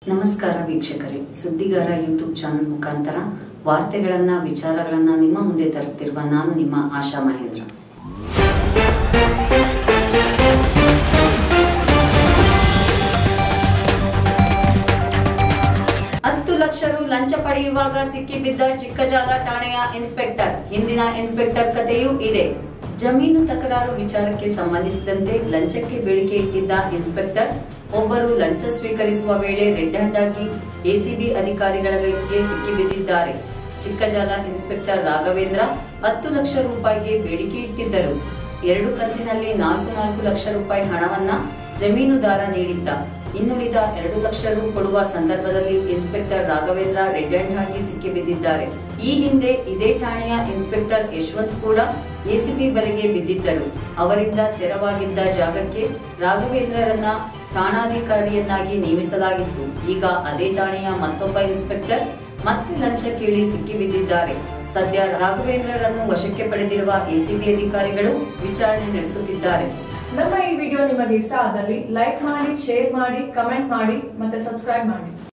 ನಮಸ್ಕಾರ ವೀಕ್ಷಕರೇ ಸುದ್ದಿಗಾರ YouTube channel ಮುಖಾಂತರ ವಾರ್ತೆಗಳನ್ನ ವಿಚಾರಗಳನ್ನ ನಿಮ್ಮ ಮುಂದೆ ತರುತ್ತಿರುವ ನಾನು ನಿಮ್ಮ ಆಶಾ ಮಹೇಂದ್ರ ಹತ್ತು ಲಕ್ಷ ರು ಲಂಚ ಪಡೆಯುವಾಗ ಸಿಕ್ಕಿಬಿದ್ದ ಚಿಕ್ಕಜಾಲ ಠಾಣೆಯ ಇನ್ಸ್ಪೆಕ್ಟರ್ ಹಿಂದಿನ ಇನ್ಸ್ಪೆಕ್ಟರ್ ಕಥೆಯೂ ಇದೆ ಜಮೀನು ತಕರಾರು ವಿಚಾರಕ್ಕೆ ಸಂಬಂಧಿಸಿದಂತೆ ಲಂಚಕ್ಕೆ ಬೇಡಿಕೆ ಇಟ್ಟಿದ್ದ ಇನ್ಸ್ಪೆಕ್ಟರ್ ಒಬ್ಬರು ಲಂಚ ಸ್ವೀಕರಿಸುವ ವೇಳೆ ರೆಡ್ ಹ್ಯಾಂಡ್ ಆಗಿ ಎಸಿಬಿ ಅಧಿಕಾರಿಗಳ ಕೈಗೆ ಸಿಕ್ಕಿಬಿದ್ದಿದ್ದಾರೆ ಚಿಕ್ಕಜಾಲ ಇನ್ಸ್ಪೆಕ್ಟರ್ ರಾಘವೇಂದ್ರ ಹತ್ತು ಲಕ್ಷ ರೂಪಾಯಿಗೆ ಬೇಡಿಕೆ ಇಟ್ಟಿದ್ದರು ಎರಡು ಕಂತಿನಲ್ಲಿ ನಾಲ್ಕು ನಾಲ್ಕು ಲಕ್ಷ ರೂಪಾಯಿ ಹಣವನ್ನ ಜಮೀನುದಾರ ನೀಡಿದ್ದ ಇನ್ನುಳಿದ ಎರಡು ಲಕ್ಷ ರು ಕೊಡುವ ಸಂದರ್ಭದಲ್ಲಿ ಇನ್ಸ್ಪೆಕ್ಟರ್ ರಾಘವೇಂದ್ರ ರೆಡ್ ಹ್ಯಾಂಡ್ ಆಗಿ ಸಿಕ್ಕಿಬಿದ್ದಿದ್ದಾರೆ ಈ ಹಿಂದೆ ಇದೇ ಠಾಣೆಯ ಇನ್ಸ್ಪೆಕ್ಟರ್ ಯಶವಂತ್ ಕೂಡ ಎಸಿಬಿ ಬಲೆಗೆ ಬಿದ್ದಿದ್ದರು ಅವರಿಂದ ತೆರವಾಗಿದ್ದ ಜಾಗಕ್ಕೆ ರಾಘವೇಂದ್ರರನ್ನ ಠಾಣಾಧಿಕಾರಿಯನ್ನಾಗಿ ನೇಮಿಸಲಾಗಿತ್ತು ಈಗ ಅದೇ ಠಾಣೆಯ ಮತ್ತೊಬ್ಬ ಇನ್ಸ್ಪೆಕ್ಟರ್ ಮತ್ತೆ ಲಂಚ ಕೇಳಿ ಸಿಕ್ಕಿಬಿದ್ದಿದ್ದಾರೆ ಸದ್ಯ ರಾಘವೇಂದ್ರರನ್ನು ವಶಕ್ಕೆ ಪಡೆದಿರುವ ಎಸಿಬಿ ಅಧಿಕಾರಿಗಳು ವಿಚಾರಣೆ ನಡೆಸುತ್ತಿದ್ದಾರೆ ನಮ್ಮ ಈ ವಿಡಿಯೋ ನಿಮಗೆ ಇಷ್ಟ ಆದಲ್ಲಿ ಲೈಕ್ ಮಾಡಿ ಶೇರ್ ಮಾಡಿ ಕಮೆಂಟ್ ಮಾಡಿ ಮತ್ತೆ ಸಬ್ಸ್ಕ್ರೈಬ್ ಮಾಡಿ